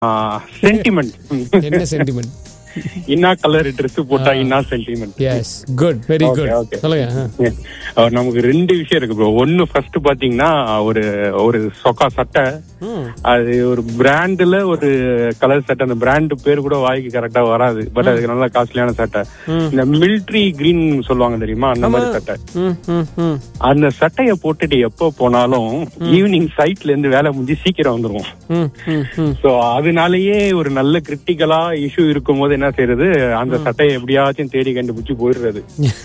Sentiment என்ன sentiment இன்னா colour dress போட்டா இன்னா sentiment yes good very Okay, good okay. சொல்லுங்க ஆ. நமக்கு ரெண்டு விஷயம் இருக்கு ப்ரோ ஒன்னு ஃபர்ஸ்ட் பாத்தீங்கன்னா ஒரு ஒரு சொக்கா சட்டை ம். அது ஒரு பிராண்ட்ல ஒரு கலர் சட்டை அந்த பிராண்ட் பேர் கூட வாய்க்கு கரெக்டா வராது பட் அதுக்கு நல்ல காஸ்ட்லியான சட்டை இந்த மிலிட்ரி கிரீன் சொல்லுவாங்க தெரியுமா அந்த மாதிரி சட்டை ம், ம், ம். அந்த சட்டைய போட்டுட்டு எப்ப போனாலும் ஈவினிங் சைட்ல இருந்து வேலை முடிஞ்சு சீக்கிரம் வந்துருவோம் ம், ம், ம். சோ அதனாலயே ஒரு நல்ல கிரிட்டிக்கலா இஷ்யூ இருக்கும்போது என்ன செய்யறது அந்த சட்டையை எப்படியாச்சும் தேடி கண்டுபிடிச்சு போயிடுறது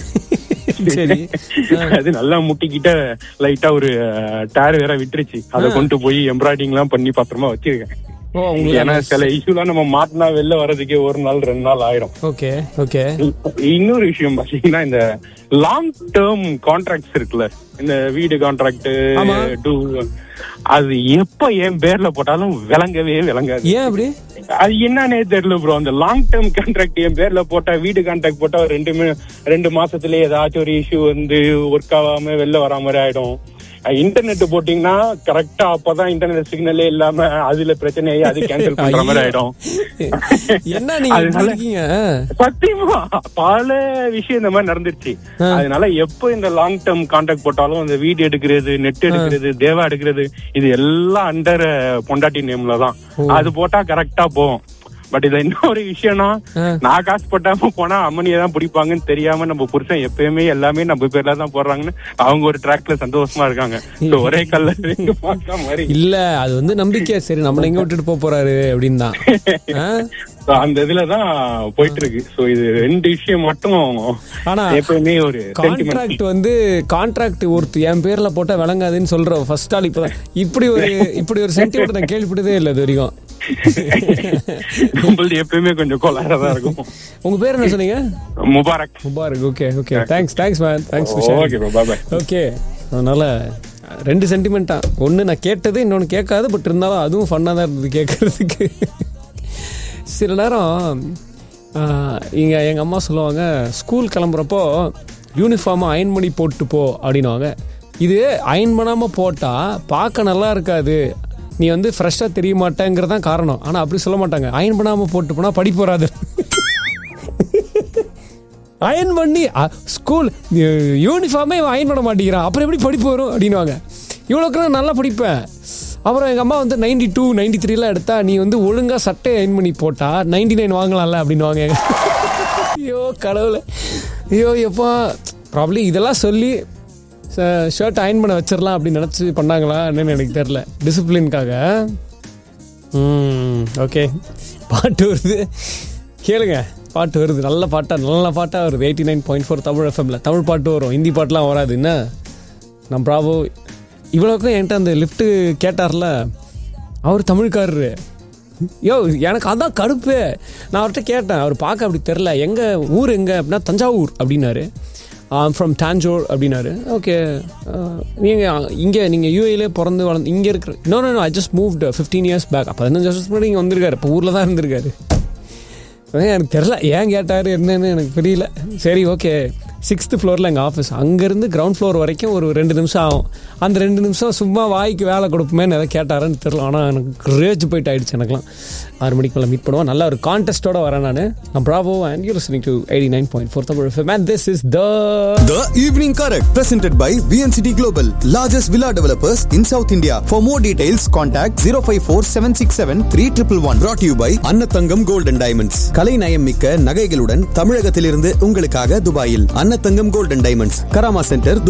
சரி அது நல்லா முட்டிக்கிட்ட லைட்டா ஒரு டேர் வேற விட்டுருச்சு அதை கொண்டு போய் எம்ப்ராய்டிங் எல்லாம் பண்ணி பத்திரமா வச்சிருக்கேன் ஓ உங்களுக்கு ஏன்னா சில இஷ்யூலாம் நம்ம மாட்டினா வெளில வர்றதுக்கே ஒரு நாள் ரெண்டு நாள் ஆயிரும் ஓகே ஓகே இன்னொரு விஷயம் பாத்தீங்கன்னா இந்த லாங் டேர்ம் கான்ட்ராக்ட்ஸ் இருக்குல்ல இந்த வீடு கான்ட்ராக்ட் ஆமா. அது எப்ப என் பேர்ல போட்டாலும் விளங்கவே விளங்காது ஏன் அப்படி அது என்னன்னே தெரியல ப்ரோ அந்த லாங் டேர்ம் கான்ட்ராக்ட் என் பேர்ல போட்டா வீடு கான்ட்ராக்ட் போட்டா ஒரு ரெண்டு மி- ரெண்டு மாசத்துல ஏதாச்சும் ஒரு இஷ்யூ வந்து ஒர்க் ஆகாம வெளில வரா மாதிரி ஆயிடும் இன்டர்நெட் போட்டீங்கன்னா கரெக்டா அப்பதான் இன்டர்நெட் சிக்னலே இல்லாம அதுல பிரச்சனையே அது கேன்சல் பண்ற மாதிரி ஆயிடும் என்ன நீங்க இப்படி அதனால- இருக்கீங்க சத்தியமா பல விஷயம் இந்த மாதிரி நடந்துருச்சு அதனால எப்போ இந்த லாங் டேர்ம் கான்ட்ராக்ட் போட்டாலும் இந்த வீடு எடுக்கிறது நெட் எடுக்கிறது தேவா எடுக்கிறது இது எல்லாம் அண்டர் பொண்டாட்டி நேம்ல தான் அது போட்டா கரெக்டா போகும் பட் இதுல இன்னொரு விஷயம்னா நான் காசு போட்டாம போனா அம்மனியை தான் பிடிப்பாங்கன்னு தெரியாம நம்ம புருஷன் எப்பயுமே எல்லாமே நம்ம பேர்ல தான் போடுறாங்கன்னு அவங்க ஒரு ட்ராக்ல சந்தோஷமா இருக்காங்க So, ஒரே கல்ல ரெண்டு மாசம் மாதிரி இல்ல அது வந்து நம்பிக்கை சரி நம்மள எங்க விட்டுட்டு போக போறாரு அப்படின்னு தான் ஆ? So, அந்த இதுலதான் போயிட்டு இருக்கு சோ இது ரெண்டு விஷயம் மட்டும் ஆனா எப்பயுமே ஒரு sentiment. கான்ட்ராக்ட் வந்து கான்ட்ராக்ட் ஒருத்தர் என் பேர்ல போட்டா விளங்காதுன்னு சொல்ற ஃபர்ஸ்ட் ஆள் இப்பதான் இப்படி ஒரு இப்படி ஒரு சென்டிமெண்ட் நான் கேள்விப்பட்டதே இல்லை இது வரைக்கும் உங்களது எப்பயுமே கொஞ்சம் கோளாறா தான் இருக்கும் உங்க பேர் என்ன சொன்னீங்க Mubarak Mubarak okay okay thanks thanks man thanks okay bye bye okay அதனால ரெண்டு சென்டிமெண்ட்டா ஒன்று நான் கேட்டது இன்னொன்று கேட்காது பட் இருந்தாலும் அதுவும் ஃபன்னாக தான் இருந்தது கேட்கறதுக்கு சில நேரம் இங்கே எங்கள் அம்மா சொல்லுவாங்க ஸ்கூல் கிளம்புறப்போ யூனிஃபார்மை அயன் பண்ணி போட்டு போ அப்படின்னுவாங்க இது அயன் பண்ணாமல் போட்டால் பார்க்க நல்லா இருக்காது நீ வந்து ஃப்ரெஷ்ஷாக தெரிய மாட்டேங்கிறது தான் காரணம் ஆனால் அப்படி சொல்ல மாட்டாங்க அயன் பண்ணாமல் போட்டு போனால் படிப்பு வராது அயன் பண்ணி ஸ்கூல் யூனிஃபார்மே அயன் பண்ண மாட்டேங்கிறான் அப்புறம் எப்படி படிப்பு வரும் அப்படின்னுவாங்க இவ்வளோக்கு நான் நல்லா படிப்பேன் அப்புறம் எங்கள் அம்மா வந்து நைன்டி டூ நைன்டி த்ரீலாம் எடுத்தா நீ வந்து ஒழுங்காக சட்டை அயன் பண்ணி போட்டா நைன்டி நைன் வாங்கலாம்ல அப்படின்னுவாங்க ஐயோ கடவுளை ஐயோ எப்போ ப்ராப்ளி இதெல்லாம் சொல்லி ஷர்ட் அயன் பண்ண வச்சிடலாம் அப்படின்னு நினச்சி பண்ணாங்களா என்னன்னு எனக்கு தெரில டிசிப்ளின்காக ம் ஓகே பாட்டு வருது கேளுங்க பாட்டு வருது நல்ல பாட்டா நல்ல பாட்டா வருது eighty nine point four Tamil எஃப்எம்ல தமிழ் பாட்டு வரும் ஹிந்தி பாட்டுலாம் வராது என்ன நான் ப்ராவோ இவ்வளோக்கும் என்கிட்ட அந்த லிஃப்ட்டு கேட்டார்ல அவர் தமிழ்காரரு யோ எனக்கு அதான் கடுப்பு நான் அவர்கிட்ட கேட்டேன் அவர் பார்க்க அப்படி தெரில எங்கே ஊர் எங்கே அப்படின்னா தஞ்சாவூர் அப்படின்னாரு ஃப்ரம் டாஞ்சோர் அப்படின்னாரு ஓகே நீங்கள் இங்கே நீங்கள் யூஏலே பிறந்து வளர்ந்து இங்கே இருக்கிற இன்னொன்று I just moved fifteen years back பதினஞ்சு வருஷத்துக்கு முன்னாடி இங்கே வந்திருக்காரு இப்போ ஊரில் தான் இருந்திருக்காரு அதான் எனக்கு தெரில ஏன் கேட்டார் என்னன்னு எனக்கு புரியல சரி ஓகே சிக்ஸ்த்து ஃப்ளோரில் எங்கள் ஆஃபீஸ் அங்கேருந்து கிரவுண்ட் ஃப்ளோர் வரைக்கும் ஒரு ரெண்டு நிமிஷம் ஆகும் அந்த ரெண்டு நிமிஷம் சும்மா வாய்க்கு வேலை கொடுப்போமேன்னு எதை கேட்டாருன்னு தெரில ஆனால் எனக்கு ரேஜ் போயிட்டு ஆயிடுச்சு எனக்குலாம் ஆறு மணிக்கு மேலே மீட் பண்ணுவோம் நல்ல ஒரு கான்டெஸ்ட்டோட வரேன் நான் நான் bravo and you listening to eighty nine point four Tamil FM and this is the The Evening Correct, presented by VNCT Global, largest villa developers in South India. For more details, contact 054 767 3111. Brought to you by Annathangam Gold and Diamonds. கலை நயம் மிக்க நகைகளுடன் தமிழகத்திலிருந்து உங்களுக்காக துபாயில் Annathangam Gold and Diamonds, Karama centre